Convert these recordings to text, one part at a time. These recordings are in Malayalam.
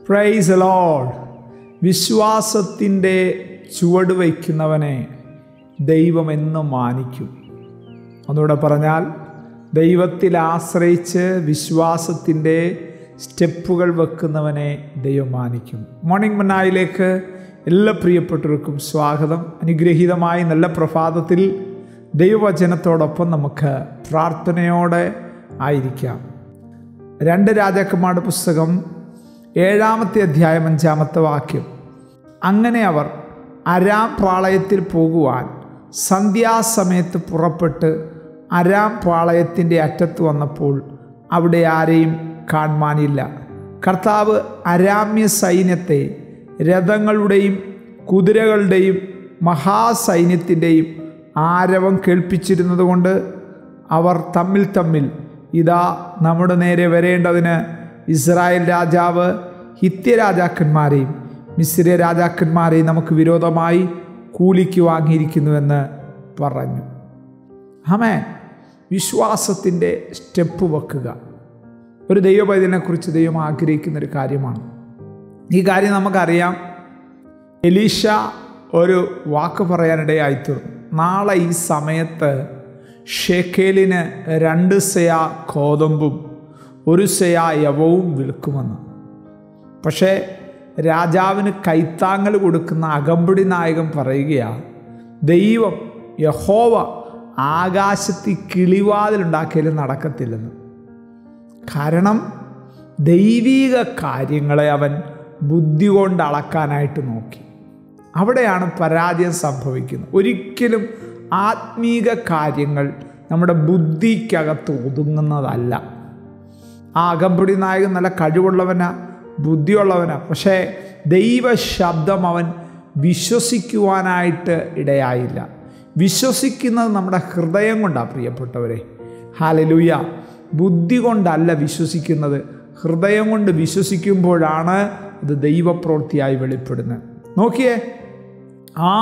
പ്രൈസ് ലോഡ് വിശ്വാസത്തിൻ്റെ ചുവട് വയ്ക്കുന്നവനെ ദൈവം എന്നും മാനിക്കും ഒന്നുകൂടെ പറഞ്ഞാൽ ദൈവത്തിൽ ആശ്രയിച്ച് വിശ്വാസത്തിൻ്റെ സ്റ്റെപ്പുകൾ വെക്കുന്നവനെ ദൈവം മാനിക്കും മോർണിംഗ് മന്നായിലേക്ക് എല്ലാ പ്രിയപ്പെട്ടവർക്കും സ്വാഗതം അനുഗ്രഹീതമായ നല്ല പ്രഭാതത്തിൽ ദൈവവചനത്തോടൊപ്പം നമുക്ക് പ്രാർത്ഥനയോടെ ആയിരിക്കാം രണ്ട് രാജാക്കന്മാരുടെ പുസ്തകം ഏഴാമത്തെ അധ്യായം അഞ്ചാമത്തെ വാക്യം അങ്ങനെ അവർ അരാം പാളയത്തിൽ പോകുവാൻ സന്ധ്യാസമയത്ത് പുറപ്പെട്ട് അരാം പാളയത്തിൻ്റെ അറ്റത്ത് വന്നപ്പോൾ അവിടെ ആരെയും കാണുവാനില്ല കർത്താവ് അരാമ്യ സൈന്യത്തെ രഥങ്ങളുടെയും കുതിരകളുടെയും മഹാസൈന്യത്തിൻ്റെയും ആരവം കേൾപ്പിച്ചിരുന്നതുകൊണ്ട് അവർ തമ്മിൽ തമ്മിൽ ഇതാ നമ്മുടെ നേരെ വരേണ്ടതിന് ഇസ്രായേൽ രാജാവ് ഹിത്യ രാജാക്കന്മാരെയും മിശ്ര രാജാക്കന്മാരെയും നമുക്ക് വിരോധമായി കൂലിക്ക് വാങ്ങിയിരിക്കുന്നുവെന്ന് പറഞ്ഞു ആമേ വിശ്വാസത്തിൻ്റെ സ്റ്റെപ്പ് വെക്കുക ഒരു ദൈവപൈതലിനെക്കുറിച്ച് ദൈവം ആഗ്രഹിക്കുന്ന ഒരു കാര്യമാണ് ഈ കാര്യം നമുക്കറിയാം എലീഷ ഒരു വാക്ക് പറയാനിടയായിത്തീർന്നു നാളെ ഈ സമയത്ത് ഷേക്കേലിന് രണ്ട് സെയ കോതമ്പും ഒരു സെയ യവവും വിൽക്കുമെന്ന് പക്ഷേ രാജാവിന് കൈത്താങ്ങൽ കൊടുക്കുന്ന അകമ്പടി നായകൻ പറയുകയാണ് ദൈവം യഹോവ ആകാശത്തിൽ കിളിവാതിലുണ്ടാക്കിയാലും നടക്കത്തില്ലെന്ന് കാരണം ദൈവീക കാര്യങ്ങളെ അവൻ ബുദ്ധി കൊണ്ട് അളക്കാനായിട്ട് നോക്കി അവിടെയാണ് പരാജയം സംഭവിക്കുന്നത് ഒരിക്കലും ആത്മീക കാര്യങ്ങൾ നമ്മുടെ ബുദ്ധിക്കകത്ത് ഒതുങ്ങുന്നതല്ല ആ അകമ്പടി നായകൻ നല്ല കഴിവുള്ളവനാ ബുദ്ധിയുള്ളവനാ പക്ഷേ ദൈവ ശബ്ദം അവൻ വിശ്വസിക്കുവാനായിട്ട് ഇടയായില്ല വിശ്വസിക്കുന്നത് നമ്മുടെ ഹൃദയം കൊണ്ടാണ് പ്രിയപ്പെട്ടവരെ ഹാലലൂയ ബുദ്ധി കൊണ്ടല്ല വിശ്വസിക്കുന്നത് ഹൃദയം കൊണ്ട് വിശ്വസിക്കുമ്പോഴാണ് അത് ദൈവപ്രവൃത്തിയായി വെളിപ്പെടുന്നത് നോക്കിയേ ആ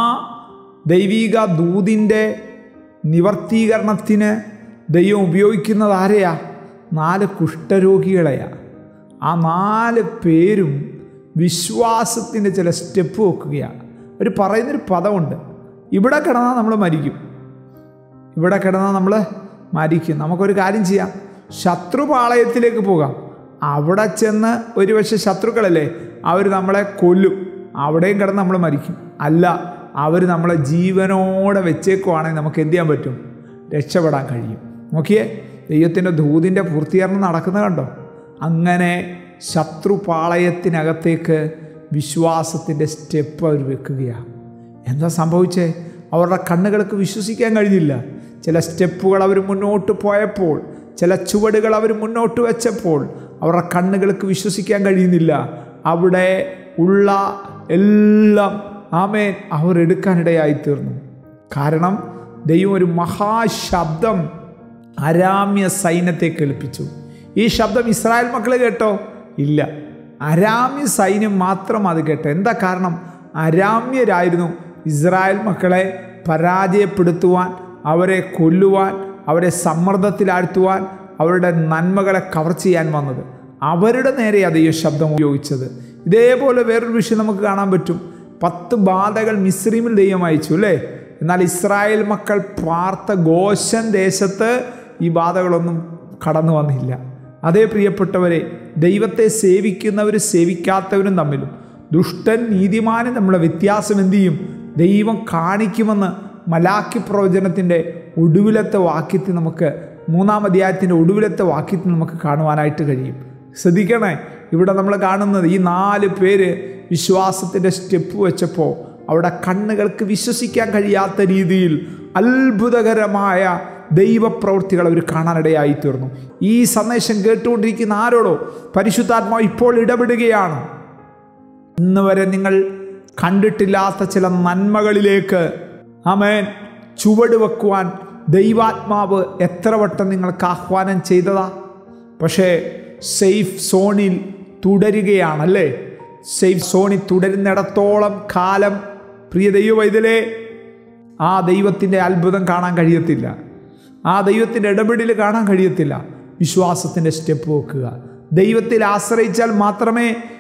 ദൈവിക ദൂതിൻ്റെ നിവർത്തീകരണത്തിന് ദൈവം ഉപയോഗിക്കുന്നത് ആരെയാ നാല് കുഷ്ഠരോഗികളെയാ ആ നാല് പേരും വിശ്വാസത്തിൻ്റെ ചില സ്റ്റെപ്പ് വെക്കുകയാണ് ഒരു പറയുന്നൊരു പദമുണ്ട് ഇവിടെ കിടന്നാൽ നമ്മൾ മരിക്കും ഇവിടെ കിടന്നാൽ നമ്മൾ മരിക്കും നമുക്കൊരു കാര്യം ചെയ്യാം ശത്രുപാളയത്തിലേക്ക് പോകാം അവിടെ ചെന്ന് ഒരു പക്ഷേ ശത്രുക്കളല്ലേ അവർ നമ്മളെ കൊല്ലും അവിടെയും കിടന്ന് നമ്മൾ മരിക്കും അല്ല അവർ നമ്മളെ ജീവനോടെ വെച്ചേക്കുവാണെങ്കിൽ നമുക്ക് എന്ത് ചെയ്യാൻ പറ്റും രക്ഷപ്പെടാൻ കഴിയും നോക്കിയേ ദൈവത്തിൻ്റെ ദൂതിൻ്റെ പൂർത്തീകരണം നടക്കുന്നത് കണ്ടോ അങ്ങനെ ശത്രുപാളയത്തിനകത്തേക്ക് വിശ്വാസത്തിൻ്റെ സ്റ്റെപ്പ് അവർ വെക്കുകയാണ് എന്താ സംഭവിച്ചേ അവരുടെ കണ്ണുകൾക്ക് വിശ്വസിക്കാൻ കഴിഞ്ഞില്ല ചില സ്റ്റെപ്പുകൾ അവർ മുന്നോട്ട് പോയപ്പോൾ ചില ചുവടുകൾ അവർ മുന്നോട്ട് വെച്ചപ്പോൾ അവരുടെ കണ്ണുകൾക്ക് വിശ്വസിക്കാൻ കഴിയുന്നില്ല അവിടെ ഉള്ള എല്ലാം ആമേൻ അവർ എടുക്കാനിടയായി തീർന്നു കാരണം ദൈവം ഒരു മഹാശബ്ദം അരാമ്യ സൈന്യത്തെ കേൾപ്പിച്ചു ഈ ശബ്ദം ഇസ്രായേൽ മക്കൾ കേട്ടോ ഇല്ല അരാമ്യ സൈന്യം മാത്രം അത് കേട്ടോ എന്താ കാരണം അരാമ്യരായിരുന്നു ഇസ്രായേൽ മക്കളെ പരാജയപ്പെടുത്തുവാൻ അവരെ കൊല്ലുവാൻ അവരെ സമ്മർദ്ദത്തിലാഴ്ത്തുവാൻ അവരുടെ നന്മകളെ കവർ ചെയ്യാൻ വന്നത് അവരുടെ നേരെ അത് ഈ ശബ്ദം ഉപയോഗിച്ചത് ഇതേപോലെ വേറൊരു വിഷയം നമുക്ക് കാണാൻ പറ്റും പത്ത് ബാധകൾ മിശ്രീമിൽ ദൈവം അയച്ചു അല്ലേ എന്നാൽ ഇസ്രായേൽ മക്കൾ പാർത്ത ഗോശൻ ദേശത്ത് ഈ ബാധകളൊന്നും കടന്നു വന്നില്ല അതേ പ്രിയപ്പെട്ടവരെ ദൈവത്തെ സേവിക്കുന്നവരും സേവിക്കാത്തവരും തമ്മിലും ദുഷ്ടൻ നീതിമാനും നമ്മളെ വ്യത്യാസം എന്തു ചെയ്യും ദൈവം കാണിക്കുമെന്ന് മലാക്കി പ്രവചനത്തിൻ്റെ ഒടുവിലത്തെ വാക്യത്തിൽ നമുക്ക് മൂന്നാം അധ്യായത്തിൻ്റെ ഒടുവിലത്തെ വാക്യത്തിൽ നമുക്ക് കാണുവാനായിട്ട് കഴിയും ശ്രദ്ധിക്കണേ ഇവിടെ നമ്മൾ കാണുന്നത് ഈ നാല് പേര് വിശ്വാസത്തിൻ്റെ സ്റ്റെപ്പ് വെച്ചപ്പോൾ അവിടെ കണ്ണുകൾക്ക് വിശ്വസിക്കാൻ കഴിയാത്ത രീതിയിൽ അത്ഭുതകരമായ ദൈവപ്രവൃത്തികൾ അവർ കാണാനിടയായി തീർന്നു ഈ സന്ദേശം കേട്ടുകൊണ്ടിരിക്കുന്ന ആരോടോ പരിശുദ്ധാത്മാവ് ഇപ്പോൾ ഇടപെടുകയാണ് ഇന്ന് വരെ നിങ്ങൾ കണ്ടിട്ടില്ലാത്ത ചില നന്മകളിലേക്ക് അമേൻ ചുവട് വെക്കുവാൻ ദൈവാത്മാവ് എത്ര വട്ടം നിങ്ങൾക്ക് ആഹ്വാനം ചെയ്തതാ പക്ഷേ സേഫ് സോണിൽ തുടരുകയാണല്ലേ സേഫ് സോണിൽ തുടരുന്നിടത്തോളം കാലം പ്രിയ ദൈവവൈതലേ ആ ദൈവത്തിൻ്റെ അത്ഭുതം കാണാൻ കഴിയത്തില്ല ആ ദൈവത്തിൻ്റെ ഇടപെടൽ കാണാൻ കഴിയത്തില്ല വിശ്വാസത്തിൻ്റെ സ്റ്റെപ്പ് വെക്കുക ദൈവത്തിൽ ആശ്രയിച്ചാൽ മാത്രമേ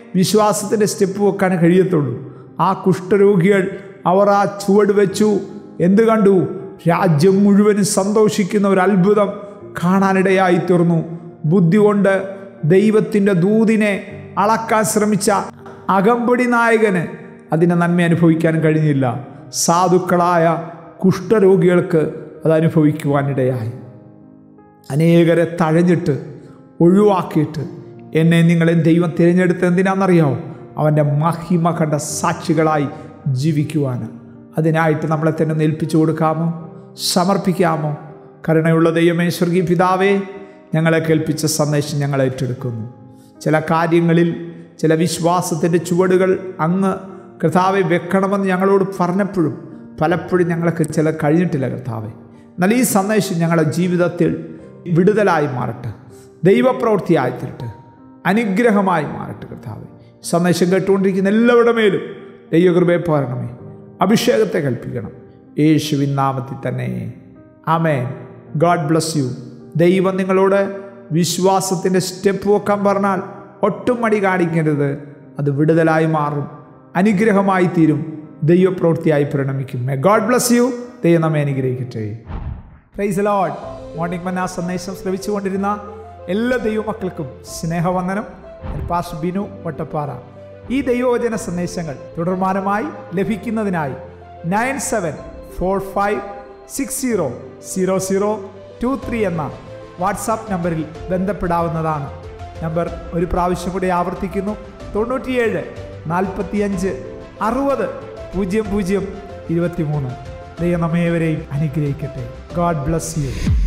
വിശ്വാസത്തിൻ്റെ സ്റ്റെപ്പ് വെക്കാൻ കഴിയത്തുള്ളൂ ആ കുഷ്ഠരോഗികൾ അവർ ആ ചുവട് വെച്ചു എന്ത് കണ്ടു രാജ്യം മുഴുവനും സന്തോഷിക്കുന്ന ഒരു അത്ഭുതം കാണാനിടയായി തീർന്നു ബുദ്ധി കൊണ്ട് ദൈവത്തിൻ്റെ ദൂതിനെ അളക്കാൻ ശ്രമിച്ച അകമ്പടി നായകന് അതിനെ നന്മ അനുഭവിക്കാൻ കഴിഞ്ഞില്ല സാധുക്കളായ കുഷ്ഠരോഗികൾക്ക് അത് അനുഭവിക്കുവാനിടയായി അനേകരെ തഴഞ്ഞിട്ട് ഒഴിവാക്കിയിട്ട് എന്നെ നിങ്ങളെ ദൈവം തിരഞ്ഞെടുത്ത് എന്തിനാണെന്നറിയാമോ അവൻ്റെ മഹിമ കണ്ട സാക്ഷികളായി ജീവിക്കുവാൻ അതിനായിട്ട് നമ്മളെ തന്നെ ഒന്ന് ഏൽപ്പിച്ചു കൊടുക്കാമോ സമർപ്പിക്കാമോ കരുണയുള്ള ദൈവമേ സ്വർഗീയ പിതാവേ ഞങ്ങളെ കേൾപ്പിച്ച സന്ദേശം ഞങ്ങൾ ഏറ്റെടുക്കുന്നു ചില കാര്യങ്ങളിൽ ചില വിശ്വാസത്തിൻ്റെ ചുവടുകൾ അങ്ങ് കർത്താവെ വെക്കണമെന്ന് ഞങ്ങളോട് പറഞ്ഞപ്പോഴും പലപ്പോഴും ഞങ്ങൾക്ക് ചില കഴിഞ്ഞിട്ടില്ല കർത്താവെ എന്നാൽ ഈ സന്ദേശം ഞങ്ങളുടെ ജീവിതത്തിൽ വിടുതലായി മാറട്ടെ ദൈവപ്രവൃത്തിയായി തീരട്ടെ അനുഗ്രഹമായി മാറട്ടെ കർത്താവെ സന്ദേശം കേട്ടുകൊണ്ടിരിക്കുന്ന എല്ലാവരുടെ മേലും ദൈവകൃപയെ പോരണമേ അഭിഷേകത്തെ കൽപ്പിക്കണം യേശുവിൻ നാമത്തിൽ തന്നെ ആമേൻ ഗാഡ് ബ്ലസ് യു ദൈവം നിങ്ങളോട് വിശ്വാസത്തിൻ്റെ സ്റ്റെപ്പ് വെക്കാൻ പറഞ്ഞാൽ ഒട്ടും മടി കാണിക്കരുത് അത് വിടുതലായി മാറും അനുഗ്രഹമായി തീരും ദൈവപ്രവൃത്തിയായി പരിണമിക്കും മേ ഗോഡ് ബ്ലസ് യു ദൈവം നമ്മെ അനുഗ്രഹിക്കട്ടെ പ്രൈസ് ലോഡ് മോർണിംഗ് മന്ന സന്ദേശം ശ്രവിച്ചുകൊണ്ടിരുന്ന എല്ലാ ദൈവമക്കൾക്കും സ്നേഹവന്ദനം പാസ് ബിനു വട്ടപ്പാറ ഈ ദൈവവചന സന്ദേശങ്ങൾ തുടർമാനമായി ലഭിക്കുന്നതിനായി nine seven four five six zero zero zero two three എന്ന വാട്സാപ്പ് നമ്പറിൽ ബന്ധപ്പെടാവുന്നതാണ് നമ്പർ ഒരു പ്രാവശ്യം കൂടി ആവർത്തിക്കുന്നു തൊണ്ണൂറ്റിയേഴ് നാൽപ്പത്തിയഞ്ച് അറുപത് പൂജ്യം പൂജ്യം ഇരുപത്തി മൂന്ന് ദൈവം നമ്മേവരെയും അനുഗ്രഹിക്കട്ടെ ഗോഡ് ബ്ലസ് യു